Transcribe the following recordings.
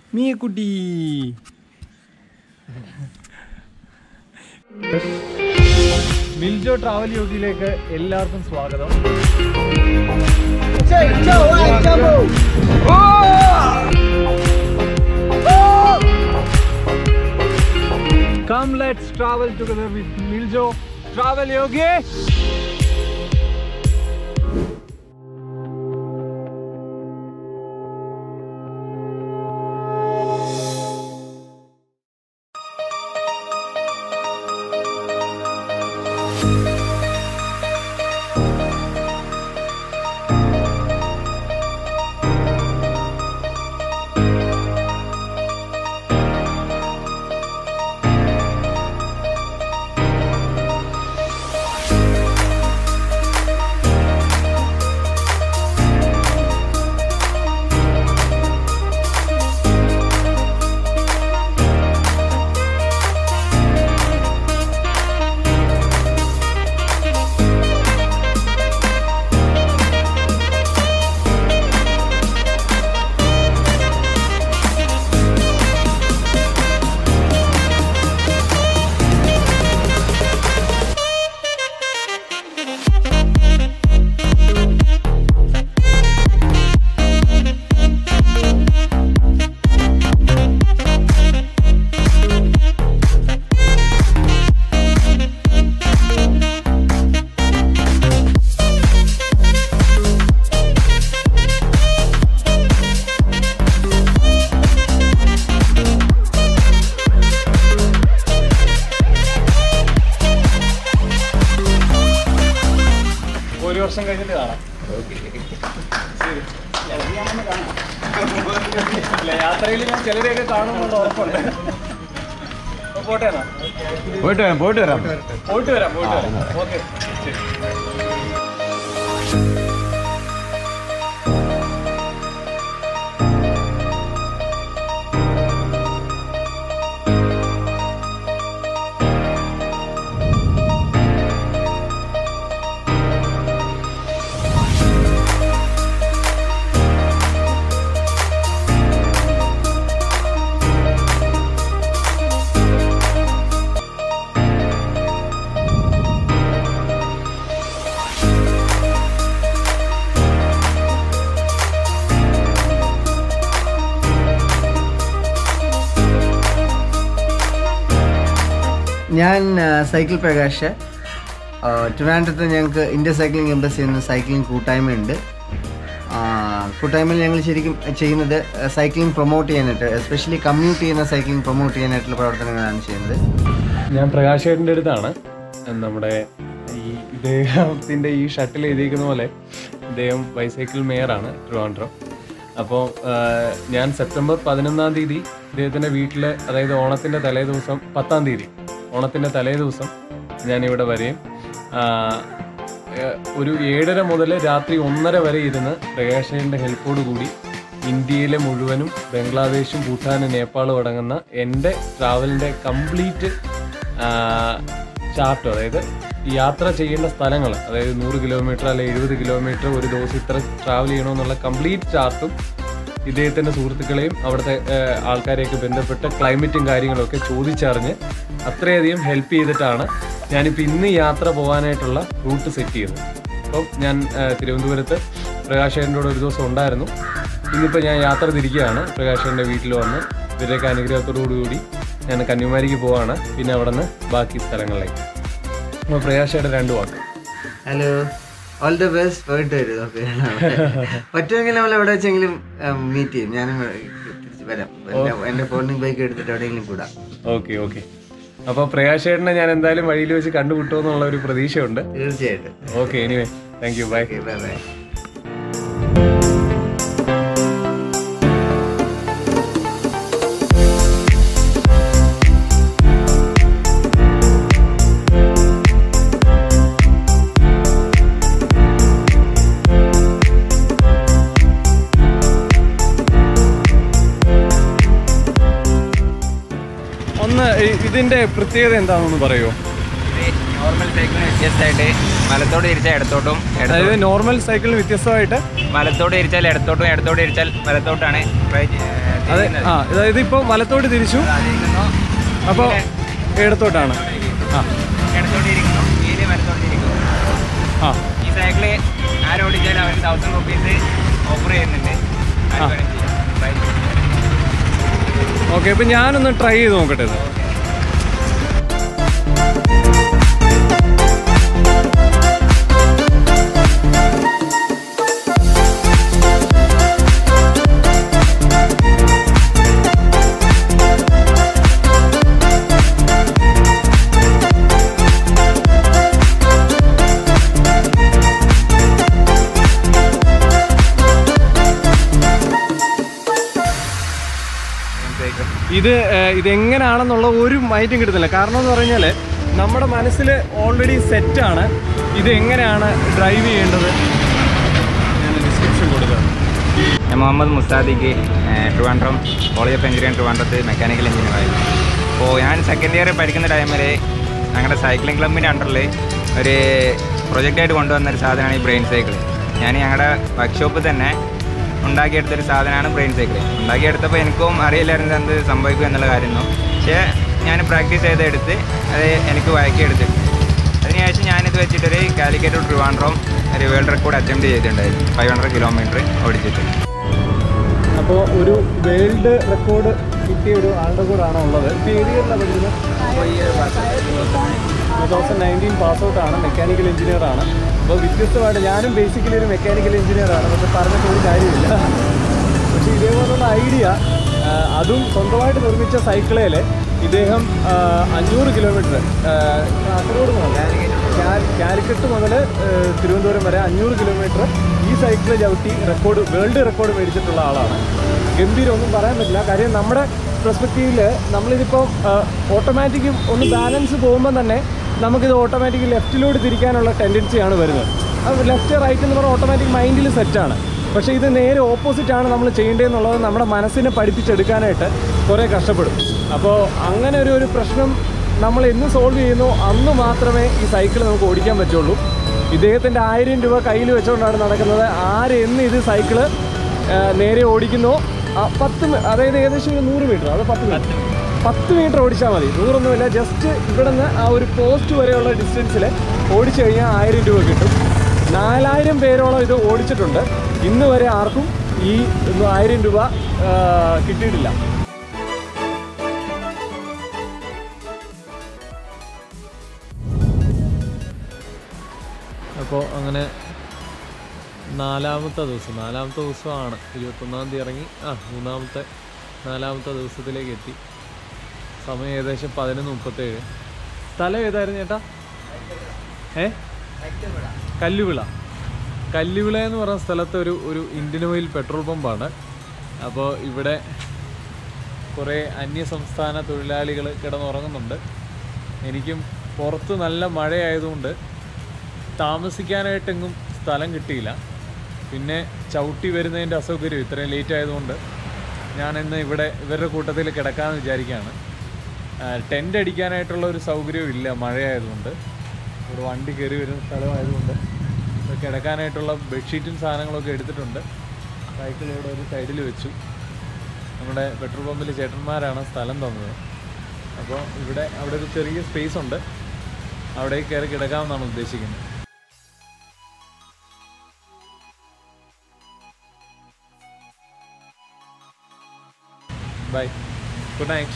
മീയക്കുട്ടി മിൽജോ travel യോഗിയിലേക്ക് എല്ലാവർക്കും സ്വാഗതം Come, let's travel together with Miljo Travel Yogi. ഒരു വർഷം കഴിഞ്ഞിട്ട് കാണാം ശരി. ഇല്ല, യാത്രയിൽ ഞാൻ ചിലരെയൊക്കെ കാണുമെന്നുള്ള ഉറപ്പുണ്ട് അപ്പൊ പോട്ടെ എന്നാ പോയിട്ട് വരാം പോയിട്ട് വരാം പോയിട്ട് വരാം പോയിട്ട് വരാം ഓക്കെ ശരി ഞാൻ ആ, സൈക്കിൾ പ്രകാശ് ആ, ട്രിവാൻഡ്രത്ത് ഞങ്ങൾക്ക് ഇന്ത്യ സൈക്ലിംഗ് എംബസി എന്ന സൈക്ലിംഗ് കൂട്ടായ്മയുണ്ട് ആ, കൂട്ടായ്മയിൽ ഞങ്ങൾ ശരിക്കും ചെയ്യുന്നത് സൈക്ലിംഗ് പ്രൊമോട്ട് ചെയ്യാനായിട്ട് എസ്പെഷ്യലി കമ്മ്യൂട്ട് ചെയ്യുന്ന സൈക്ലിംഗ് പ്രൊമോട്ട് ചെയ്യാനായിട്ടുള്ള പ്രവർത്തനങ്ങളാണ് ചെയ്യുന്നത് ഞാൻ പ്രകാശേട്ടൻ്റെ അടുത്താണ് നമ്മുടെ ഈ ഇദ്ദേഹത്തിൻ്റെ ഈ ഷട്ടിൽ എഴുതിയിരിക്കുന്ന പോലെ ഇദ്ദേഹം ബൈസൈക്കിൾ മേയറാണ് ട്രിവാൻഡ്രം അപ്പോൾ ഞാൻ സെപ്റ്റംബർ പതിനൊന്നാം തീയതി ഇദ്ദേഹത്തിൻ്റെ വീട്ടിൽ അതായത് ഓണത്തിൻ്റെ തലേ ദിവസം പത്താം തീയതി ഓണത്തിൻ്റെ തലേ ദിവസം ഞാനിവിടെ വരെയും ആ, ഏഹ്, ഒരു ഏഴര മുതൽ രാത്രി ഒന്നര വരെ ഇരുന്ന് പ്രകാശേൻ്റെ ഹെൽപ്പോട് കൂടി ഇന്ത്യയിലെ മുഴുവനും ബംഗ്ലാദേശും ഭൂട്ടാനും നേപ്പാളും അടങ്ങുന്ന എൻ്റെ ട്രാവലിൻ്റെ കംപ്ലീറ്റ് ചാർട്ട് അതായത് യാത്ര ചെയ്യേണ്ട സ്ഥലങ്ങൾ അതായത് നൂറ് കിലോമീറ്റർ അല്ലെ എഴുപത് കിലോമീറ്റർ ഒരു ദിവസം ഇത്ര ട്രാവൽ ചെയ്യണമെന്നുള്ള കംപ്ലീറ്റ് ചാർട്ടും ഇദ്ദേഹത്തിൻ്റെ സുഹൃത്തുക്കളെയും അവിടുത്തെ ഏഹ്, ആൾക്കാരെയൊക്കെ ബന്ധപ്പെട്ട് ക്ലൈമറ്റും കാര്യങ്ങളൊക്കെ ചോദിച്ചറിഞ്ഞ് അത്രയധികം ഹെൽപ്പ് ചെയ്തിട്ടാണ് ഞാനിപ്പോൾ ഇന്ന് യാത്ര പോകാനായിട്ടുള്ള റൂട്ട് സെറ്റ് ചെയ്തത് അപ്പം ഞാൻ ഏഹ്, തിരുവനന്തപുരത്ത് പ്രകാശേൻ്റെ കൂടെ ഒരു ദിവസം ഉണ്ടായിരുന്നു ഇന്നിപ്പോൾ ഞാൻ യാത്ര തിരിക്കുകയാണ് പ്രകാശേൻ്റെ വീട്ടിൽ വന്ന് ഇവരുടെയൊക്കെ അനുഗ്രഹത്തോടു കൂടി ഞാൻ കന്യാകുമാരിക്ക് പോവാണ് പിന്നെ അവിടെ നിന്ന് ബാക്കി സ്ഥലങ്ങളിലേക്ക് അപ്പോൾ പ്രകാശയുടെ രണ്ട് വാക്ക് ഹലോ ഓൾ ദ ബെസ്റ്റ് പോയിട്ട് വരും ഓക്കെ പറ്റുമെങ്കിൽ നമ്മൾ എവിടെ വെച്ചെങ്കിലും മീറ്റ് ചെയ്യും ഞാനും തിരിച്ച് വരാം എൻ്റെ- എൻ്റെ ഫോണിൽ ബൈക്ക് എടുത്തിട്ട് എവിടെയെങ്കിലും കൂടാം ഓക്കെ ഓക്കെ അപ്പോൾ പ്രകാശേട്ടനെ ഞാൻ എന്തായാലും വഴിയിൽ വെച്ച് കണ്ടുമുട്ടുമെന്നുള്ള ഒരു പ്രതീക്ഷയുണ്ട് തീർച്ചയായിട്ടും okay anyway thank you bye okay bye bye ഒന്ന് ഇ- ഇതിന്റെ പ്രത്യേകത എന്താണെന്ന് പറയുമോ നോർമൽ സൈക്കിളിന് വ്യത്യസ്തമായിട്ട് വലത്തോട് തിരിച്ചാൽ ഇടത്തോട്ടും ഇടത്തോ- അതായത് നോർമൽ സൈക്കിളിന് വ്യത്യസ്തമായിട്ട് വലത്തോട് തിരിച്ചാൽ ഇടത്തോട്ടും ഇടത്തോട് തിരിച്ചാൽ വലത്തോട്ടാണ് ട്രൈ അതെ ആ അതായത് ഇപ്പോൾ വലത്തോട്ട് തിരിച്ചു അതിരിക്കുന്നു അപ്പോൾ ഇടത്തോട്ടാണ് ആ ഇടത്തോട്ടിരിക്കുന്നു വീല് വലത്തോട്ടിരിക്കുന്നു ആ ഈ സൈക്കിള് ആരോടിച്ചാലും അവർ തൗസൻഡ് റുപ്പീസ് ഓഫർ ചെയ്യുന്നുണ്ട് ആ. ആർക്ക് വേണേലും ചെയ്യാം. Try ചെയ്യാം. ഓക്കെ അപ്പം ഞാനൊന്ന് ട്രൈ ചെയ്ത് നോക്കട്ടെ ഇത് സൈക്കിൾ ഇത് ഏഹ്, ഇതെങ്ങനെയാണെന്നുള്ള ഒരു മൈറ്റും കിട്ടുന്നില്ല കാരണം എന്ന് പറഞ്ഞാൽ നമ്മുടെ മനസ്സിൽ ഓൾറെഡി സെറ്റാണ് ഇത് എങ്ങനെയാണ് ഡ്രൈവ് ചെയ്യേണ്ടത് ഞാൻ ഡിസ്ക്രിപ്ഷൻ കൊടുക്കാം ഞാൻ Muhammad Musthadiq Trivandrum college of engineering ട്രിവാൻഡ്രത്ത് മെക്കാനിക്കൽ എഞ്ചിനീയർ ആയിരുന്നു അപ്പോൾ ഞാൻ സെക്കൻഡ് ഇയർ പഠിക്കുന്ന ടൈമിൽ ഞങ്ങളുടെ സൈക്ലിംഗ് ക്ലബിൻ്റെ അണ്ടറിൽ ഒരു പ്രൊജക്റ്റായിട്ട് കൊണ്ടുവന്ന ഒരു സാധനമാണ് ഈ ബ്രെയിൻ സൈക്കിൾ ഞാൻ ഞങ്ങളുടെ വർക്ക്ഷോപ്പിൽ തന്നെ ഉണ്ടാക്കിയെടുത്തൊരു സാധനമാണ് ബ്രെയിൻ സൈക്കിൾ ഉണ്ടാക്കിയെടുത്തപ്പോൾ എനിക്കും അറിയില്ലായിരുന്നു എന്ത് സംഭവിക്കും എന്നുള്ള കാര്യമൊന്നും പക്ഷേ ഞാൻ പ്രാക്ടീസ് ചെയ്തെടുത്ത് അത് എനിക്ക് വഴക്കിയെടുത്തിട്ട് അതിനുശേഷം ഞാനിത് വെച്ചിട്ടൊരു കാലിക്കറ്റ് ടു ട്രിവാൻഡ്രം ഒരു വേൾഡ് റെക്കോർഡ് അറ്റംപ്റ്റ് ചെയ്തിട്ടുണ്ടായിരുന്നു ഫൈവ് ഹൺഡ്രഡ് കിലോമീറ്റർ ഓടിച്ചിട്ട് അപ്പോൾ ഒരു വേൾഡ് റെക്കോർഡ് കിട്ടിയ ഒരു ആളുടെ കൂടാണ് ഉള്ളത് ഇപ്പോൾ ഏത് ഇയറിലാണ് പഠിക്കുന്നത് two thousand nineteen pass out ആണ് മെക്കാനിക്കൽ എഞ്ചിനീയർ ആണ് അപ്പോൾ വ്യത്യസ്തമായിട്ട് ഞാനും ബേസിക്കലി ഒരു മെക്കാനിക്കൽ എഞ്ചിനീയർ ആണ് പക്ഷെ പറഞ്ഞിട്ട് ഒരു കാര്യമില്ല പക്ഷേ ഇതേപോലുള്ള ഐഡിയ അതും സ്വന്തമായിട്ട് നിർമ്മിച്ച സൈക്കിളേൽ ഇദ്ദേഹം ആ, അഞ്ഞൂറ് കിലോമീറ്റർ കാസർഗോഡ് മുതൽ കാ- കാലിക്കറ്റ് മുതൽ തിരുവനന്തപുരം വരെ അഞ്ഞൂറ് കിലോമീറ്റർ ഈ സൈക്കിൾ ചവിട്ടി റെക്കോർഡ് വേൾഡ് റെക്കോർഡ് മേടിച്ചിട്ടുള്ള ആളാണ് ഗംഭീരം ഒന്നും പറയാൻ പറ്റില്ല കാര്യം നമ്മുടെ പെർസ്പെക്റ്റീവിൽ നമ്മളിതിപ്പോൾ ഓട്ടോമാറ്റിക്കും ഒന്ന് ബാലൻസ് പോകുമ്പോൾ തന്നെ നമുക്കിത് ഓട്ടോമാറ്റിക് ലെഫ്റ്റിലോട്ട് തിരിക്കാനുള്ള ടെൻഡൻസിയാണ് വരുന്നത് അത് ലെഫ്റ്റ് റൈറ്റ് എന്ന് പറഞ്ഞാൽ ഓട്ടോമാറ്റിക് മൈൻഡിൽ സെറ്റാണ് പക്ഷേ ഇത് നേരെ ഓപ്പോസിറ്റ് ആണ് നമ്മൾ ചെയ്യേണ്ടതെന്നുള്ളത് നമ്മുടെ മനസ്സിനെ പഠിപ്പിച്ചെടുക്കാനായിട്ട് കുറേ കഷ്ടപ്പെടും അപ്പോൾ അങ്ങനെ ഒരു ഒരു പ്രശ്നം നമ്മൾ എന്ന് സോൾവ് ചെയ്യുന്നു അന്ന് മാത്രമേ ഈ സൈക്കിൾ നമുക്ക് ഓടിക്കാൻ പറ്റുള്ളൂ ഇദ്ദേഹത്തിൻ്റെ ആയിരം രൂപ കയ്യിൽ വെച്ചുകൊണ്ടാണ് നടക്കുന്നത് ആര് എന്ന് ഇത് സൈക്കിള് നേരെ ഓടിക്കുന്നോ ആ പത്ത് മി- അതായത് ഏകദേശം ഒരു നൂറ് മീറ്റർ അത് പത്ത് മീറ്റർ പത്ത് മീറ്റർ ഓടിച്ചാൽ മതി നൂറൊന്നുമില്ല ജസ്റ്റ് ഇവിടെ നിന്ന് ആ ഒരു പോസ്റ്റ് വരെയുള്ള ഡിസ്റ്റൻസിൽ ഓടിച്ചു കഴിഞ്ഞാൽ ആയിരം രൂപ കിട്ടും നാലായിരം പേരോളം ഇത് ഓടിച്ചിട്ടുണ്ട് ഇന്ന് വരെ ആർക്കും ഈ ഒന്നും ആയിരം രൂപ ആ, കിട്ടിയിട്ടില്ല അപ്പോൾ അങ്ങനെ നാലാമത്തെ ദിവസം നാലാമത്തെ ദിവസമാണ് ഇരുപത്തൊന്നാം തീയതി ഇറങ്ങി ആ മൂന്നാമത്തെ നാലാമത്തെ ദിവസത്തിലേക്ക് എത്തി സമയം ഏകദേശം പതിനൊന്ന് മുപ്പത്തേഴ് സ്ഥലം ഏതായിരുന്നു ചേട്ടാ ഏ കല്ലുവിള കല്ലുവിള എന്ന് പറയുന്ന സ്ഥലത്ത് ഒരു ഒരു ഇന്ത്യൻ ഓയിൽ പെട്രോൾ പമ്പാണ് അപ്പോൾ ഇവിടെ കുറേ അന്യ സംസ്ഥാന തൊഴിലാളികൾ കിടന്നുറങ്ങുന്നുണ്ട് എനിക്കും പുറത്ത് നല്ല മഴയായതുകൊണ്ട് താമസിക്കാനായിട്ടെങ്ങും സ്ഥലം കിട്ടിയില്ല പിന്നെ ചവിട്ടി വരുന്നതിൻ്റെ അസൗകര്യം ഇത്രയും ലേറ്റ് ആയതുകൊണ്ട് ഞാൻ ഇന്ന് ഇവിടെ ഇവരുടെ കൂട്ടത്തിൽ കിടക്കാമെന്ന് വിചാരിക്കുകയാണ് ടെൻ്റ് അടിക്കാനായിട്ടുള്ള ഒരു സൗകര്യവും ഇല്ല മഴയായതുകൊണ്ട് ഇവിടെ വണ്ടി കയറി വരുന്ന സ്ഥലമായതുകൊണ്ട് ഇവിടെ കിടക്കാനായിട്ടുള്ള ബെഡ്ഷീറ്റും സാധനങ്ങളൊക്കെ എടുത്തിട്ടുണ്ട് സൈക്കിൾ ഇവിടെ ഒരു സൈഡിൽ വെച്ചു നമ്മുടെ പെട്രോൾ പമ്പിൽ ചേട്ടന്മാരാണ് സ്ഥലം തന്നത് അപ്പോൾ ഇവിടെ അവിടെ ഒരു ചെറിയ സ്പേസ് ഉണ്ട് അവിടെ കയറി കിടക്കാമെന്നാണ് ഉദ്ദേശിക്കുന്നത് ബൈ ഗുഡ് നൈറ്റ്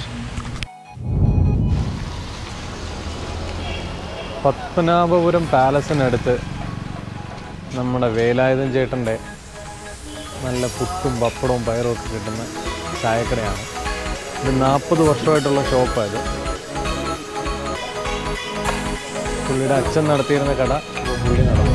പത്മനാഭപുരം പാലസിനടുത്ത് നമ്മുടെ വേലായുധൻ ചേട്ടൻ്റെ നല്ല പുട്ടും പപ്പടവും പയറും ഒക്കെ കിട്ടുന്ന ചായക്കടയാണ് ഇത് നാൽപ്പത് വർഷമായിട്ടുള്ള ഷോപ്പാണ് ഇത് പുള്ളിയുടെ അച്ഛൻ നടത്തിയിരുന്ന കട പുള്ളി നടന്നു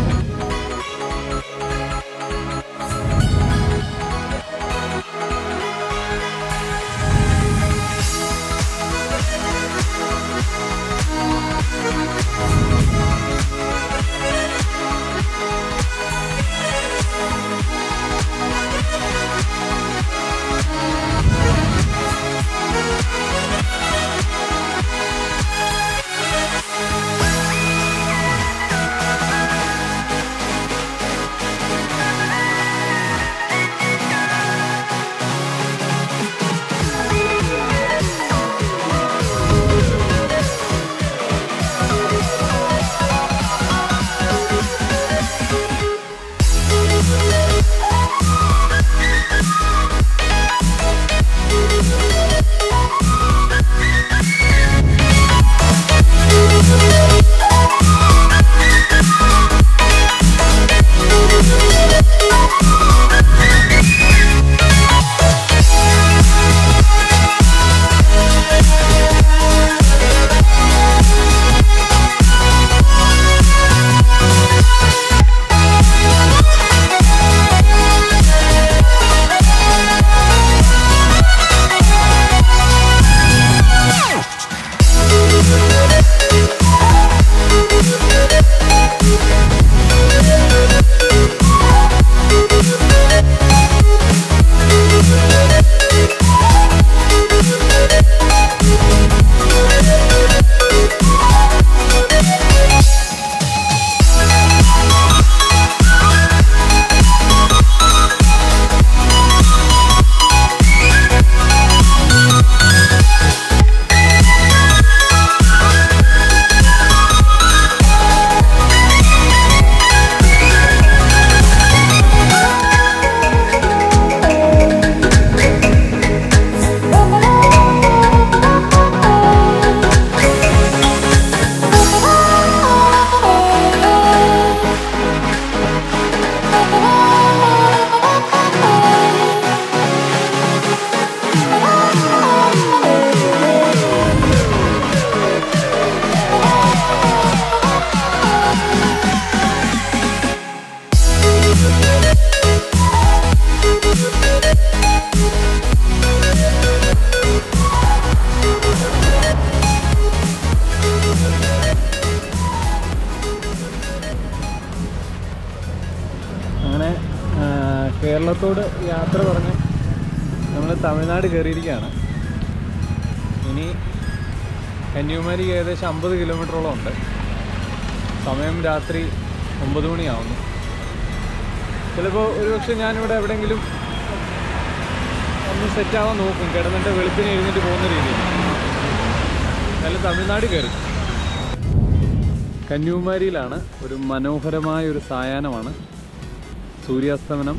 കോയമ്പത്തൂട് യാത്ര പറഞ്ഞ് നമ്മൾ തമിഴ്നാട് കയറിയിരിക്കുകയാണ് ഇനി കന്യാകുമാരിക്ക് ഏകദേശം അമ്പത് കിലോമീറ്ററോളം ഉണ്ട് സമയം രാത്രി ഒമ്പത് മണിയാവുന്നു ചിലപ്പോൾ ഒരുപക്ഷെ ഞാനിവിടെ എവിടെയെങ്കിലും ഒന്ന് സെറ്റാവാൻ നോക്കും കിടന്നിട്ട് വെളുപ്പിന് എഴുന്നേറ്റ് പോകുന്ന രീതിയിൽ നല്ല തമിഴ്നാട് കയറി കന്യാകുമാരിയിലാണ് ഒരു മനോഹരമായ ഒരു സായാഹ്നമാണ് സൂര്യാസ്തമനം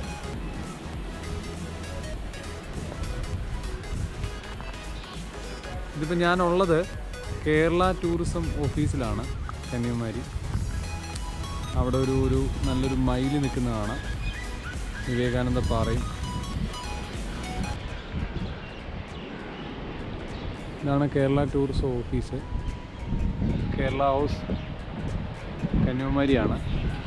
ഇതിപ്പോൾ ഞാനുള്ളത് കേരള ടൂറിസം ഓഫീസിലാണ് കന്യാകുമാരി അവിടെ ഒരു ഒരു നല്ലൊരു മയിൽ നിൽക്കുന്ന കാണാം വിവേകാനന്ദ പാറയും ഇതാണ് Kerala tourism office Kerala house കന്യാകുമാരിയാണ്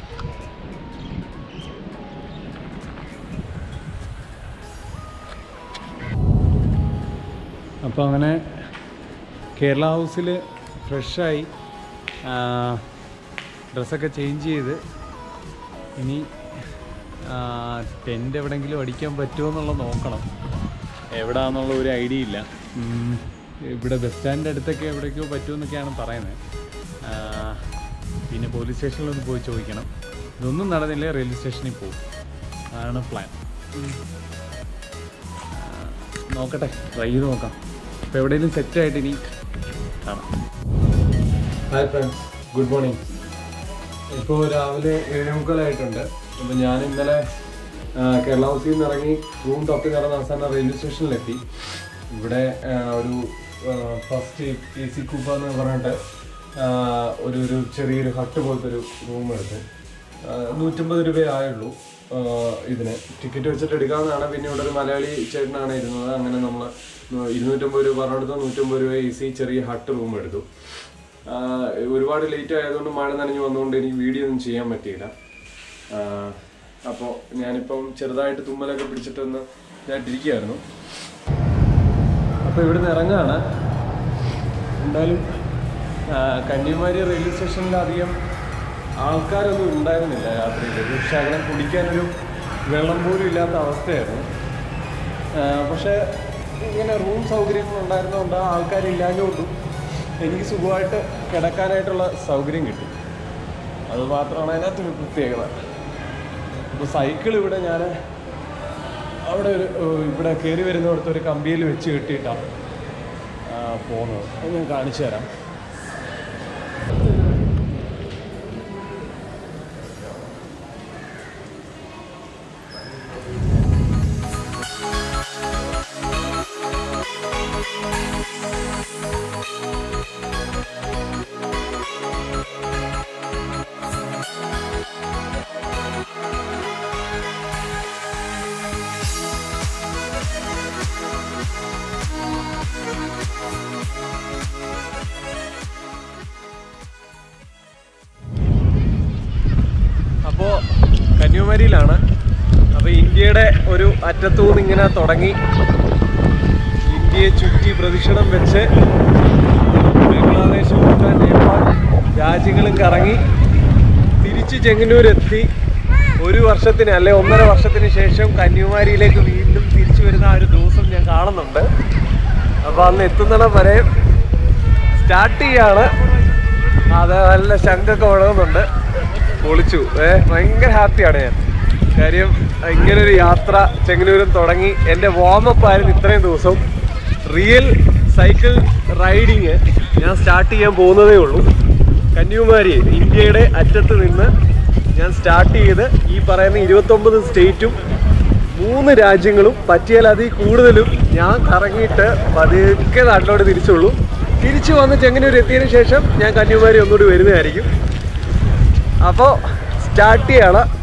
അപ്പോൾ അങ്ങനെ കേരള ഹൗസിൽ ഫ്രഷായി ഡ്രസ്സൊക്കെ ചേഞ്ച് ചെയ്ത് ഇനി ടെൻ്റ് എവിടെയെങ്കിലും അടിക്കാൻ പറ്റുമോ എന്നുള്ളത് നോക്കണം എവിടാന്നുള്ള ഒരു ഐഡിയ ഇല്ല ഉം, ഇവിടെ ബസ് സ്റ്റാൻഡിൻ്റെ അടുത്തൊക്കെ എവിടേക്കോ പറ്റുമെന്നൊക്കെയാണ് പറയുന്നത് ആ, പിന്നെ പോലീസ് സ്റ്റേഷനിലൊന്ന് പോയി ചോദിക്കണം ഇതൊന്നും നടന്നില്ല റെയിൽവേ സ്റ്റേഷനിൽ പോകും അതാണ് പ്ലാൻ നോക്കട്ടെ ട്രൈ ചെയ്ത് നോക്കാം അപ്പോൾ എവിടെയെങ്കിലും സെറ്റായിട്ട് ഇനി കാണാം ഹായ് ഫ്രണ്ട്സ് ഗുഡ് മോർണിംഗ് ഇപ്പോൾ രാവിലെ ഏഴേ മുക്കാലായിട്ടുണ്ട് അപ്പോൾ ഞാൻ ഇന്നലെ ആ, കേരള ഹൗസിൽ നിന്ന് ഇറങ്ങി റൂം തപ്പി നടന്ന അവസാനം റെയിൽവേ സ്റ്റേഷനിലെത്തി ഇവിടെ ആ, ഒരു ഫസ്റ്റ് എ സി കൂപ്പ എന്ന് പറഞ്ഞിട്ട് ആ, ഒരു ഒരു ചെറിയൊരു ഹട്ട് പോലത്തെ ഒരു റൂം എടുത്തു ആ, നൂറ്റമ്പത് രൂപയേ ആയുള്ളൂ ആ, ഇതിന് ടിക്കറ്റ് വെച്ചിട്ട് എടുക്കാവുന്നതാണ് പിന്നെ ഇവിടെ ഒരു മലയാളി ചേട്ടനാണ് ഇരുന്നത് അങ്ങനെ നമ്മൾ ഇരുന്നൂറ്റമ്പത് രൂപ പറഞ്ഞെടുത്ത് നൂറ്റമ്പത് രൂപ എ സി ചെറിയ ഹട്ട് റൂം എടുത്തു ആ, ഒരുപാട് ലേറ്റ് ആയതുകൊണ്ട് മഴ നനഞ്ഞു വന്നുകൊണ്ട് എനിക്ക് വീഡിയോ ഒന്നും ചെയ്യാൻ പറ്റിയില്ല അപ്പോൾ ഞാനിപ്പം ചെറുതായിട്ട് തുമ്മലൊക്കെ പിടിച്ചിട്ടൊന്ന് ഇതായിട്ടിരിക്കുകയായിരുന്നു അപ്പോൾ ഇവിടുന്ന് ഇറങ്ങുകയാണ് എന്തായാലും ആ, കന്യാകുമാരി റെയിൽവേ സ്റ്റേഷനിൽ അധികം ആൾക്കാരൊന്നും ഉണ്ടായിരുന്നില്ല രാത്രിയിൽ ഒരു ശകലം കുടിക്കാനൊരു വെള്ളം പോലും ഇല്ലാത്ത അവസ്ഥയായിരുന്നു ആ, പക്ഷേ ഇങ്ങനെ റൂം സൗകര്യങ്ങൾ ഉണ്ടായിരുന്നതുകൊണ്ട് ആ ആൾക്കാരില്ലാഞ്ഞുകൊണ്ടും എനിക്ക് സുഖമായിട്ട് കിടക്കാനായിട്ടുള്ള സൗകര്യം കിട്ടി അത് മാത്രമാണ് അതിനകത്തൊരു പ്രത്യേകത അപ്പോൾ സൈക്കിൾ ഇവിടെ ഞാൻ അവിടെ ഒരു ഏഹ്, ഇവിടെ കയറി വരുന്നിടത്ത് ഒരു കമ്പിയിൽ വെച്ച് കെട്ടിയിട്ടാണ് ആ, പോകുന്നത് അത് ഞാൻ കാണിച്ചു തരാം അപ്പോൾ കന്യാകുമാരിയിലാണ് അപ്പോൾ ഇന്ത്യയുടെ ഒരു അറ്റത്തുനിന്ന് ഇങ്ങനെ തുടങ്ങി ഇന്ത്യയെ ചുറ്റി പ്രദക്ഷിണം വെച്ച് ബംഗ്ലാദേശ് ഭൂട്ടാൻ നേപ്പാൾ രാജ്യങ്ങളും കറങ്ങി തിരിച്ച് ചെങ്ങന്നൂരെത്തി ഒരു വർഷത്തിന് അല്ലെ ഒന്നര വർഷത്തിന് ശേഷം കന്യാകുമാരിയിലേക്ക് വീണ്ടും തിരിച്ചു വരുന്ന ആ ഒരു ദിവസം ഞാൻ കാണുന്നുണ്ട് അപ്പോൾ അന്ന് എത്തുന്നിടം വരെ സ്റ്റാർട്ട് ചെയ്യാണ് അത് നല്ല ശങ്കൊക്കെ മുഴങ്ങുന്നുണ്ട് പൊളിച്ചു ഏ ഭയങ്കര ഹാപ്പിയാണ് ഞാൻ കാര്യം ഇങ്ങനൊരു യാത്ര ചെങ്ങന്നൂരും തുടങ്ങി എൻ്റെ വാമപ്പ് ആയിരുന്നു ഇത്രയും ദിവസം റിയൽ സൈക്കിൾ റൈഡിങ് ഞാൻ സ്റ്റാർട്ട് ചെയ്യാൻ പോകുന്നതേ ഉള്ളൂ കന്യാകുമാരി ഇന്ത്യയുടെ അറ്റത്ത് നിന്ന് ഞാൻ സ്റ്റാർട്ട് ചെയ്ത് ഈ പറയുന്ന ഇരുപത്തൊമ്പത് സ്റ്റേറ്റും മൂന്ന് രാജ്യങ്ങളും പറ്റിയാൽ അതിൽ കൂടുതലും ഞാൻ കറങ്ങിയിട്ട് പതുക്കെ നാട്ടിലോട്ട് തിരിച്ചുള്ളൂ തിരിച്ചു വന്ന് ചെങ്ങന്നൂർ എത്തിയതിന് ശേഷം ഞാൻ കന്യാകുമാരി ഒന്നുകൂടി വരുന്നതായിരിക്കും അപ്പോൾ സ്റ്റാർട്ട് ചെയ്യാണ്